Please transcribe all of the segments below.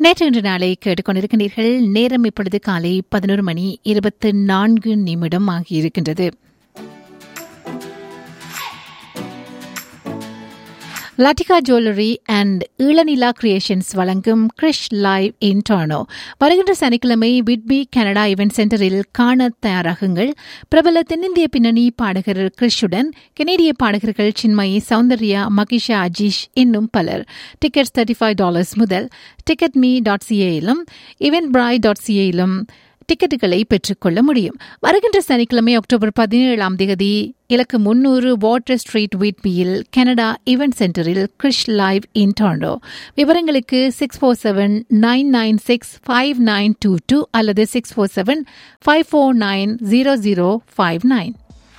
நேற்று இன்று நாளை கேட்டுக்கொண்டிருக்கின்றீர்கள் நேரம் இப்பொழுது காலை பதினோரு மணி இருபத்து நான்கு நிமிடம் ஆகியிருக்கின்றது Lattika jewellery and Eelanila creations வழங்கும் கிரிஷ் லைவ் இன் டானோ வருகின்ற சனிக்கிழமை விட்பி கனடா இவென்ட் சென்டரில் காண தயாராகுங்கள் பிரபல தென்னிந்திய பின்னணி பாடகர் கிரிஷுடன் கெனேடிய பாடகர்கள் சின்மயி சௌந்தர்யா மகிஷா அஜீஷ் இன்னும் பலர் டிக்கெட்ஸ் தேர்ட்டி ஃபைவ் டாலர்ஸ் முதல் டிக்கெட் மீ டாட் சிஏயிலும் இவென்ட் பிராய் டாட் சிஏயிலும் டிக்கெட்டுகளை பெற்றுக்கொள்ள முடியும் வருகின்ற சனிக்கிழமை அக்டோபர் பதினேழாம் தேதி இலக்கு முன்னூறு வாட்டர் ஸ்ட்ரீட் வீட்பியில் கனடா ஈவென்ட் சென்டரில் கிரிஷ் லைவ் இன் டாண்டோ விவரங்களுக்கு six four seven nine nine six five nine two two அல்லது six four seven five four nine zero zero five nine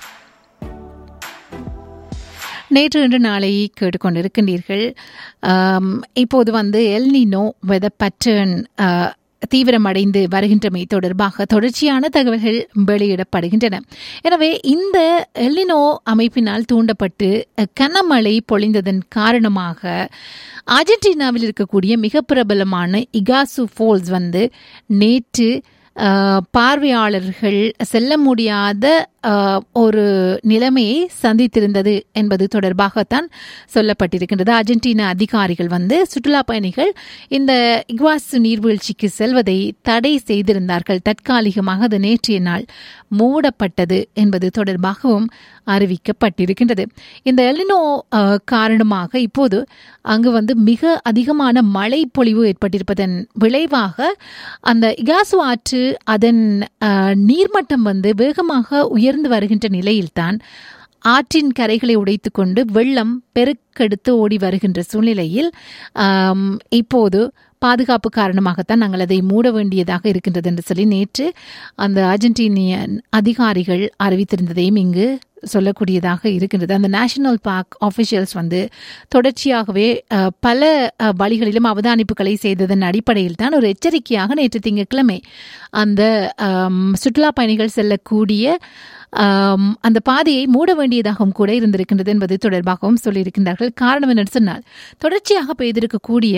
நேற்று இன்று நாளை கேட்டுக்கொண்டிருக்கின்றீர்கள் இப்போது வந்து எல்னினோ வெத பட்டர்ன் தீவிரமடைந்து வருகின்றமை தொடர்பாக தொடர்ச்சியான தகவல்கள் வெளியிடப்படுகின்றன எனவே இந்த எல்லினோ அமைப்பினால் தூண்டப்பட்டு கனமழை பொழிந்ததன் காரணமாக அர்ஜென்டினாவில் இருக்கக்கூடிய மிக பிரபலமான இகாசு ஃபோல்ஸ் வந்து நேற்று பார்வையாளர்கள் செல்ல முடியாத ஒரு நிலைமையை சந்தித்திருந்தது என்பது தொடர்பாகத்தான் சொல்லப்பட்டிருக்கின்றது அர்ஜென்டினா அதிகாரிகள் வந்து சுற்றுலா பயணிகள் இந்த இக்வாசு நீர்வீழ்ச்சிக்கு செல்வதை தடை செய்திருந்தார்கள் தற்காலிகமாக அது நேற்றைய நாள் மூடப்பட்டது என்பது தொடர்பாகவும் அறிவிக்கப்பட்டிருக்கின்றது இந்த எலினோ காரணமாக இப்போது அங்கு வந்து மிக அதிகமான மழை பொழிவு ஏற்பட்டிருப்பதன் விளைவாக அந்த இகாசு ஆற்று அதன் நீர்மட்டம் வந்து வேகமாக உயர்ந்து வருகின்ற நிலையில்தான் ஆற்றின் கரைகளை உடைத்துக்கொண்டு வெள்ளம் பெருக்கெடுத்து ஓடி வருகின்ற சூழ்நிலையில் இப்போது பாதுகாப்பு காரணமாகத்தான் நாங்கள் அதை மூட வேண்டியதாக இருக்கின்றது என்று சொல்லி நேற்று அந்த அர்ஜென்டினிய அதிகாரிகள் அறிவித்திருந்ததையும் இங்கு சொல்லக்கூடியதாக இருக்கின்றது அந்த நேஷனல் பார்க் ஆஃபிஷியல்ஸ் வந்து தொடர்ச்சியாகவே பல வழிகளிலும் அவதானிப்புகளை செய்ததன் அடிப்படையில் தான் ஒரு எச்சரிக்கையாக நேற்று திங்கட்கிழமை அந்த சுற்றுலா பயணிகள் செல்லக்கூடிய அந்த பாதையை மூட வேண்டியதாகவும் கூட இருந்திருக்கின்றது என்பது தொடர்பாகவும் சொல்லியிருக்கின்றார்கள் காரணம் என்னன்னு சொன்னால் தொடர்ச்சியாக பெய்திருக்கக்கூடிய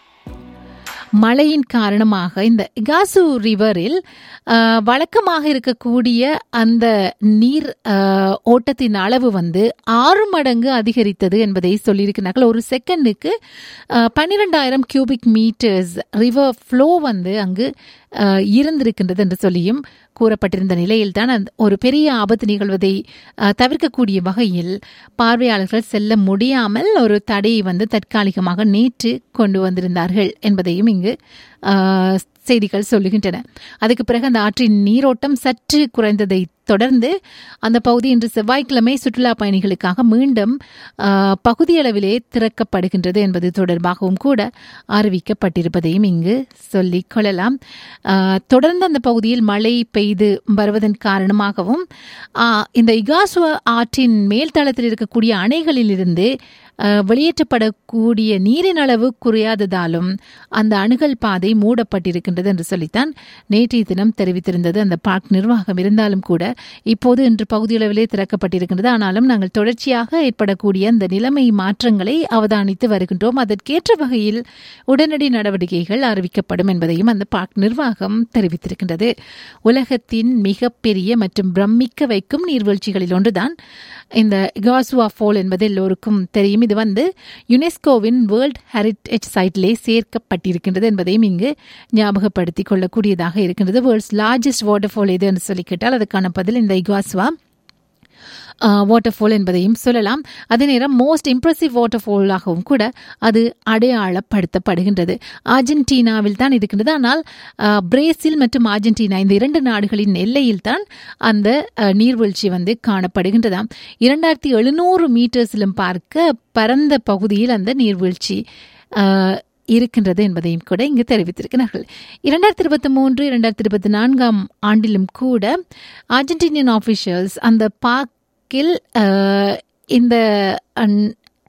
மழையின் காரணமாக இந்த இகாசு ரிவரில் வழக்கமாக இருக்கக்கூடிய அந்த நீர் ஓட்டத்தின் அளவு வந்து ஆறு மடங்கு அதிகரித்தது என்பதை சொல்லியிருக்கிறார்கள் ஒரு செகண்டுக்கு பன்னிரெண்டாயிரம் கியூபிக் மீட்டர்ஸ் ரிவர் ஃப்ளோ வந்து அங்கு இருந்திருக்கின்றது என்று சொல்லியும் கூறப்பட்டிருந்த நிலையில்தான் ஒரு பெரிய ஆபத்து நிகழ்வதை தவிர்க்கக்கூடிய வகையில் பார்வையாளர்கள் செல்ல முடியாமல் ஒரு தடையை வந்து தற்காலிகமாக நேற்று கொண்டு வந்திருந்தார்கள் என்பதையும் இங்கு செய்திகள் சொல்லுகின்றன அதுக்கு பிறகு அந்த ஆற்றின் நீரோட்டம் சற்று குறைந்ததை தொடர்ந்து அந்த பகுதி இன்று செவ்வாய்க்கிழமை சுற்றுலா பயணிகளுக்காக மீண்டும் பகுதியளவிலே திறக்கப்படுகின்றது என்பது தொடர்பாகவும் கூட அறிவிக்கப்பட்டிருப்பதையும் இங்கு சொல்லிக் கொள்ளலாம் தொடர்ந்து அந்த பகுதியில் மழை பெய்து வருவதன் காரணமாகவும் இந்த இகாசுவ ஆற்றின் மேல்தளத்தில் இருக்கக்கூடிய அணைகளிலிருந்து வெளியேற்றப்படக்கூடிய நீரின் அளவு குறையாததாலும் அந்த அணுகல் பாதை மூடப்பட்டிருக்கின்றது என்று சொல்லித்தான் நேற்றைய தினம் தெரிவித்திருந்தது அந்த பார்க் நிர்வாகம் இருந்தாலும் கூட இப்போது இன்று பகுதியளவிலே திறக்கப்பட்டிருக்கின்றது ஆனாலும் நாங்கள் தொடர்ச்சியாக ஏற்படக்கூடிய அந்த நிலைமை மாற்றங்களை அவதானித்து வருகின்றோம் அதற்கேற்ற வகையில் உடனடி நடவடிக்கைகள் அறிவிக்கப்படும் என்பதையும் அந்த பார்க் நிர்வாகம் தெரிவித்திருக்கின்றது உலகத்தின் மிகப்பெரிய மற்றும் பிரமிக்க வைக்கும் நீர்வீழ்ச்சிகளில் ஒன்றுதான் இந்த காசுவா ஃபால் என்பது எல்லோருக்கும் தெரியும் இது வந்து யுனெஸ்கோவின் வேர்ல்ட் ஹெரிட்டேஜ் சைட்லே சேர்க்கப்பட்டிருக்கின்றது என்பதையும் இங்கு ஞாபகப்படுத்திக் கொள்ளக்கூடியதாக இருக்கின்றது வேர்ல்ட்ஸ் லார்ஜஸ்ட் வாட்டர் ஃபால் எது என்று சொல்லி கேட்டால் அதுக்கான பதில் இந்த இகாஸ்வா வாட்டர் ஃபால் என்பதையும் சொல்லலாம் அதே நேரம் மோஸ்ட் இம்ப்ரெசிவ் வாட்டர் ஃபாலாகவும் கூட அது அடையாளப்படுத்தப்படுகின்றது அர்ஜென்டினாவில் தான் இருக்கின்றது ஆனால் பிரேசில் மற்றும் அர்ஜென்டினா இந்த இரண்டு நாடுகளின் எல்லையில் தான் அந்த நீர்வீழ்ச்சி வந்து காணப்படுகின்றதாம் இரண்டாயிரத்தி எழுநூறு மீட்டர்ஸிலும் பார்க்க பரந்த பகுதியில் அந்த நீர்வீழ்ச்சி இருக்கின்றது என்பதையும் கூட இங்கு தெரிவித்திருக்கிறார்கள் இரண்டாயிரத்தி இருபத்தி மூன்று இரண்டாயிரத்தி இருபத்தி நான்காம் ஆண்டிலும் கூட அர்ஜென்டினியன் ஆஃபிஷியல்ஸ் அந்த பார்க்கில் இந்த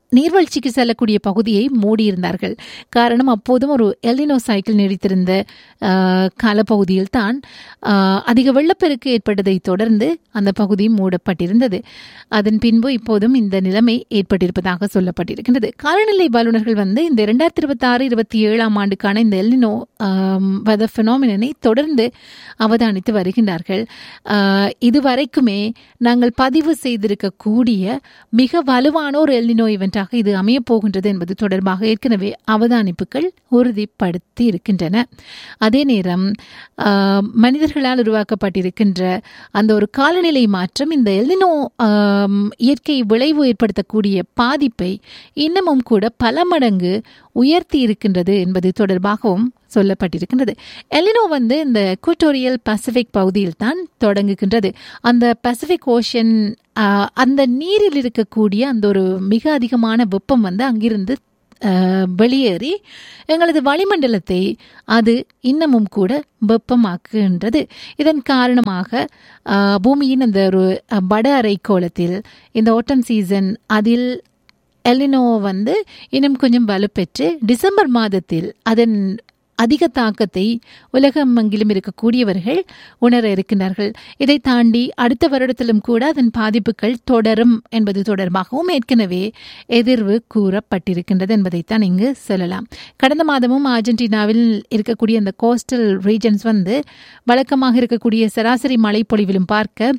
நீர்வீழ்ச்சிக்கு செல்லக்கூடிய பகுதியை மூடியிருந்தார்கள் காரணம் அப்போதும் ஒரு எல்லினோ சைக்கிள் நீடித்திருந்த ஆஹ், காலப்பகுதியில் தான் ஆஹ், அதிக வெள்ளப்பெருக்கு ஏற்பட்டதை தொடர்ந்து அந்த பகுதி மூடப்பட்டிருந்தது அதன் பின்பு இப்போதும் இந்த நிலைமை ஏற்பட்டிருப்பதாக சொல்லப்பட்டிருக்கின்றது காலநிலை வல்லுநர்கள் வந்து இந்த இரண்டாயிரத்தி இருபத்தி ஆறு இருபத்தி ஏழாம் ஆண்டுக்கான இந்த எல்லினோ வெதர் ஃபினாமினனை தொடர்ந்து அவதானித்து வருகின்றார்கள் ஆஹ், இதுவரைக்குமே நாங்கள் பதிவு செய்திருக்கக்கூடிய மிக வலுவான ஒரு எல்லினோ இவெண்டாக இது அமையப் போகின்றது என்பது தொடர்பாக ஏற்கனவே அவதானிப்புகள் உறுதிப்படுத்தி இருக்கின்றன அதே நேரம் ஆஹ், மனிதர்களால் உருவாக்கப்பட்டிருக்கின்ற அந்த ஒரு காலநிலை மாற்றம் இந்த எல்லினோ ஆம், இயற்கை விளைவு ஏற்படுத்தக்கூடிய பாதிப்பை இன்னமும் கூட பல மடங்கு உயர்த்தி இருக்கின்றது என்பது தொடர்பாகவும் சொல்லப்பட்டிருக்கின்றது எலினோ வந்து இந்த குட்டோரியல் பசிபிக் பகுதியில் தான் தொடங்குகின்றது அந்த பசிபிக் ஓஷன் ஆஹ், அந்த நீரில் இருக்கக்கூடிய அந்த ஒரு மிக அதிகமான வெப்பம் வந்து அங்கிருந்து ஆஹ், வெளியேறி எங்களது வளிமண்டலத்தை அது இன்னமும் கூட வெப்பமாக்குகின்றது இதன் காரணமாக ஆஹ், பூமியின் அந்த ஒரு அஹ், வட அரைக்கோளத்தில் இந்த ஓட்டம் சீசன் அதில் எலினோ வந்து இன்னும் கொஞ்சம் வலுப்பெற்று டிசம்பர் மாதத்தில் அதன் அதிக தாக்கத்தை உலகம் எங்கிலும் இருக்கக்கூடியவர்கள் உணர இருக்கின்றார்கள் இதை தாண்டி அடுத்த வருடத்திலும் கூட அதன் பாதிப்புகள் தொடரும் என்பது தொடர்பாகவும் ஏற்கனவே எதிர்வு கூறப்பட்டிருக்கின்றது என்பதைத்தான் இங்கு சொல்லலாம் கடந்த மாதமும் அர்ஜென்டினாவில் இருக்கக்கூடிய அந்த கோஸ்டல் ரீஜன்ஸ் வந்து வழக்கமாக இருக்கக்கூடிய சராசரி மழைப்பொழிவிலும் பார்க்க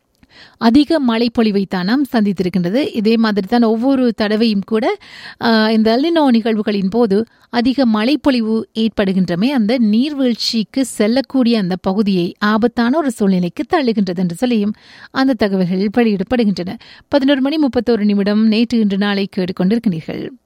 அதிக மழைப்பொழிவை தான் நாம் சந்தித்திருக்கின்றது இதே மாதிரி தான் ஒவ்வொரு தடவையும் கூட ஆஹ், இந்த அல்லினோ நிகழ்வுகளின் போது அதிக மழைப்பொழிவு ஏற்படுகின்றமே அந்த நீர்வீழ்ச்சிக்கு செல்லக்கூடிய அந்த பகுதியை ஆபத்தான ஒரு சூழ்நிலைக்கு தள்ளுகின்றது என்று சொல்லியும் அந்த தகவல்கள் வெளியிடப்படுகின்றன பதினோரு மணி முப்பத்தோரு நிமிடம் நேற்று இன்று நாளை கேட்டுக்கொண்டிருக்கிறீர்கள்